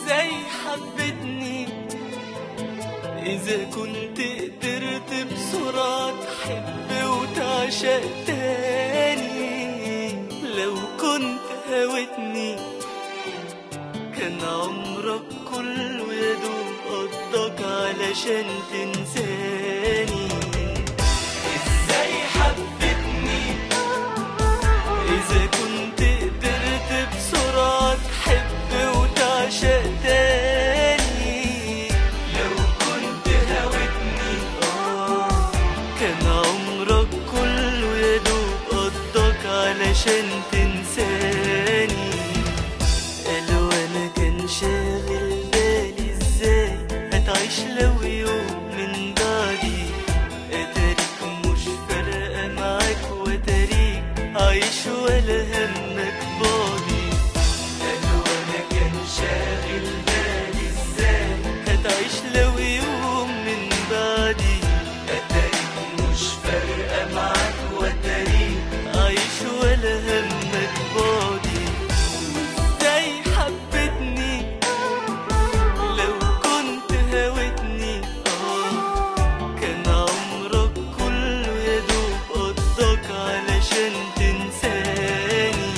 ازاي حبتني اذا كنت قدرت بسرعة تحب وتعشق تاني لو كنت هوتني كان عمرك كله يا دوب قضاك علشان تنساني ازاي حبتني اذا كنت قدرت بسرعة تحب وتعشق تاني لو كنت هوتني اه كان عمرك كله يا دوب قضاك علشان تنساني قالوا انا كان شاغل بالي ازاي هتعيش لو يوم من بعدي اتاريك مش فارقه معاك واتاريك عايش ولا همك بعدي قالوا انا كان شاغل بالي ازاي هتعيش لو يوم من بعدي اتاريك مش فارقه معاك واتاريك عايش ولا همك بعدي ازاي حبتني لو كنت هوتني اه كان عمرك كله يا دوب قضاك علشان تنساني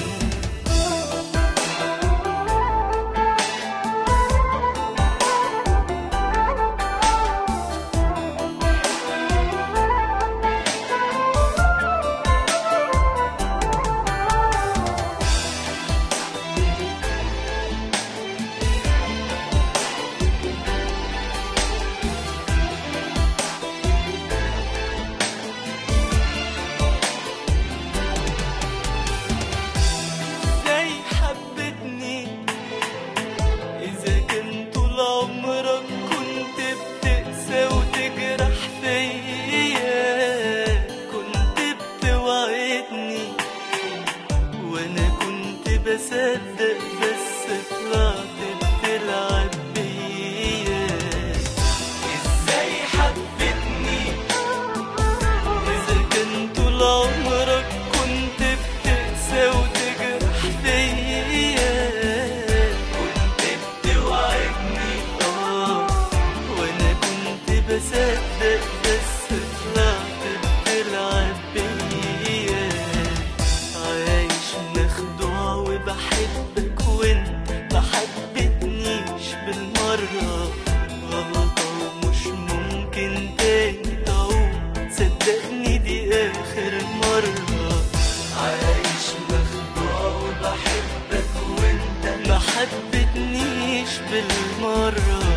ازاي حبتني اذا كان طول عمرك كنت بتقسى وتجرح فيا كنت بتوعدني وانا كنت بصدق بس طلعت بتلعب بيا ازاي حبتني إذا كان طول عمرك كنت بتقسى وتجرح فيا كنت بتوعدني اه وانا كنت بصدق بس طلعت بتلعب بيا عايش مخدوع وبحبك وانت ما حبتنيش بالمرة غلطة ومش ممكن تاني تعود صدقني دي آخر مرة عايش مخدوع وبحبك وانت ما حبتنيش بالمرة